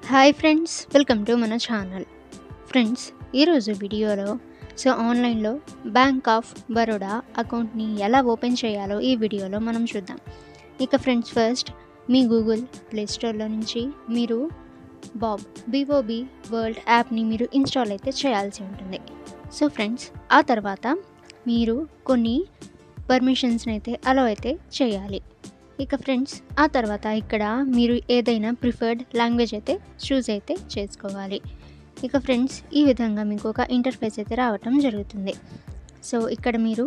hi friends welcome to మన channel friends ఈరోజు వీడియోలో సో ఆన్లైన్లో బ్యాంక్ ఆఫ్ బరోడా అకౌంట్ని ఎలా ఓపెన్ చేయాలో ఈ వీడియోలో మనం చూద్దాం ఇక ఫ్రెండ్స్ ఫస్ట్ మీ గూగుల్ ప్లే స్టోర్లో నుంచి మీరు బాబ్ బీఓబీ వరల్డ్ యాప్ని మీరు ఇన్స్టాల్ అయితే చేయాల్సి ఉంటుంది సో ఫ్రెండ్స్ ఆ తర్వాత మీరు కొన్ని పర్మిషన్స్ని అయితే అలో అయితే చేయాలి ఇక ఫ్రెండ్స్ ఆ తర్వాత ఇక్కడ మీరు ఏదైనా ప్రిఫర్డ్ లాంగ్వేజ్ అయితే చూస్ అయితే చేసుకోవాలి ఇక ఫ్రెండ్స్ ఈ విధంగా మీకు ఒక ఇంటర్ఫేస్ అయితే రావటం జరుగుతుంది సో ఇక్కడ మీరు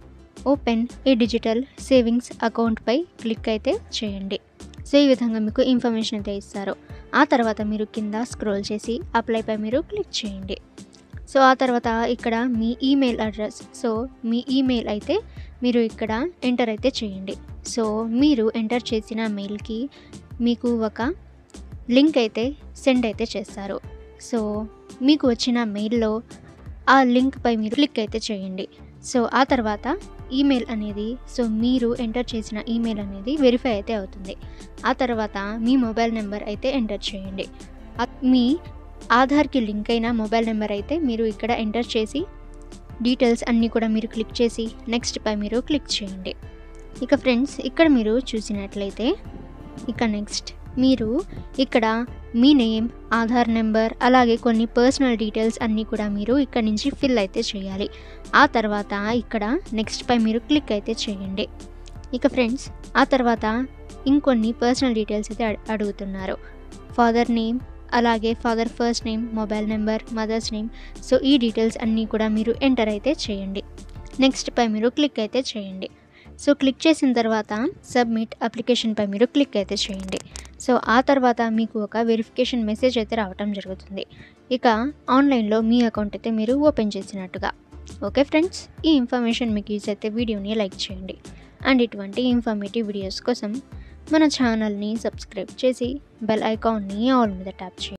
ఓపెన్ ఏ డిజిటల్ సేవింగ్స్ అకౌంట్పై క్లిక్ అయితే చేయండి సో ఈ విధంగా మీకు ఇన్ఫర్మేషన్ అయితే ఇస్తారు ఆ తర్వాత మీరు కింద స్క్రోల్ చేసి అప్లైపై మీరు క్లిక్ చేయండి సో ఆ తర్వాత ఇక్కడ మీ ఈమెయిల్ అడ్రస్ సో మీ ఈమెయిల్ అయితే మీరు ఇక్కడ ఎంటర్ అయితే చేయండి సో మీరు ఎంటర్ చేసిన మెయిల్కి మీకు ఒక లింక్ అయితే సెండ్ అయితే చేస్తారు సో మీకు వచ్చిన మెయిల్లో ఆ లింక్పై మీరు క్లిక్ అయితే చేయండి సో ఆ తర్వాత ఈమెయిల్ అనేది సో మీరు ఎంటర్ చేసిన ఈమెయిల్ అనేది వెరిఫై అయితే అవుతుంది ఆ తర్వాత మీ మొబైల్ నెంబర్ అయితే ఎంటర్ చేయండి ఆ- మీ ఆధార్కి లింక్ అయిన మొబైల్ నెంబర్ అయితే మీరు ఇక్కడ ఎంటర్ చేసి డీటెయిల్స్ అన్నీ కూడా మీరు క్లిక్ చేసి నెక్స్ట్ పై మీరు క్లిక్ చేయండి ఇక ఫ్రెండ్స్ ఇక్కడ మీరు చూసినట్లయితే ఇక నెక్స్ట్ మీరు ఇక్కడ మీ నేమ్ ఆధార్ నెంబర్ అలాగే కొన్ని పర్సనల్ డీటెయిల్స్ అన్నీ కూడా మీరు ఇక్కడ నుంచి ఫిల్ అయితే చేయాలి ఆ తర్వాత ఇక్కడ నెక్స్ట్ పై మీరు క్లిక్ అయితే చేయండి ఇక ఫ్రెండ్స్ ఆ తర్వాత ఇంకొన్ని పర్సనల్ డీటెయిల్స్ అయితే అడు- అడుగుతున్నారు ఫాదర్ నేమ్ అలాగే father first name mobile number mother's name so ఈ డీటెయిల్స్ అన్నీ కూడా మీరు ఎంటర్ అయితే చేయండి నెక్స్ట్ పై మీరు క్లిక్ అయితే చేయండి సో క్లిక్ చేసిన తర్వాత సబ్మిట్ అప్లికేషన్ పై మీరు క్లిక్ అయితే చేయండి సో ఆ తర్వాత మీకు ఒక వెరిఫికేషన్ మెసేజ్ అయితే రావటం జరుగుతుంది ఇక ఆన్లైన్లో మీ అకౌంట్ అయితే మీరు ఓపెన్ చేసినట్టుగా ఓకే ఫ్రెండ్స్ ఈ ఇన్ఫర్మేషన్ మీకు యూజ్ అయితే వీడియోని లైక్ చేయండి అండ్ ఇటువంటి ఇన్ఫర్మేటివ్ వీడియోస్ కోసం మన ఛానల్ని సబ్స్క్రైబ్ చేసి బెల్ ఐకాన్ని ఆల్ మీద ట్యాప్ చేయండి